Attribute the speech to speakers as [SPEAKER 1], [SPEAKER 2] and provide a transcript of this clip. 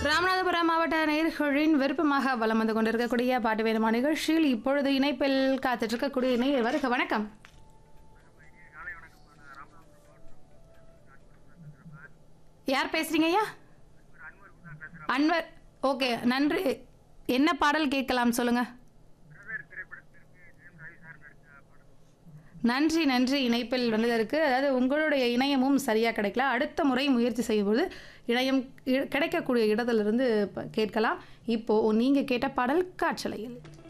[SPEAKER 1] ராமநாதபுரம் மாவட்ட நேர்களின் விருப்பமாக வலம் வந்து கொண்டிருக்கக்கூடிய பாட்டு வேணுமா நிகழ்ச்சியில் இப்பொழுது இணைப்பில் காத்துட்டு இருக்கக்கூடிய நேயர் வருக வணக்கம் யார் பேசுறீங்க ஐயா அன்வர் ஓகே நன்றி என்ன பாடல் கேட்கலாம் சொல்லுங்க நன்றி நன்றி இணைப்பில் வந்ததற்கு அதாவது உங்களுடைய இணையமும் சரியாக கிடைக்கல அடுத்த முறை முயற்சி செய்யும்போது இணையம் இ- கிடைக்கக்கூடிய இடத்திலிருந்து ப- கேட்கலாம் இப்போ நீங்கள் கேட்ட பாடல் காற்றலையில்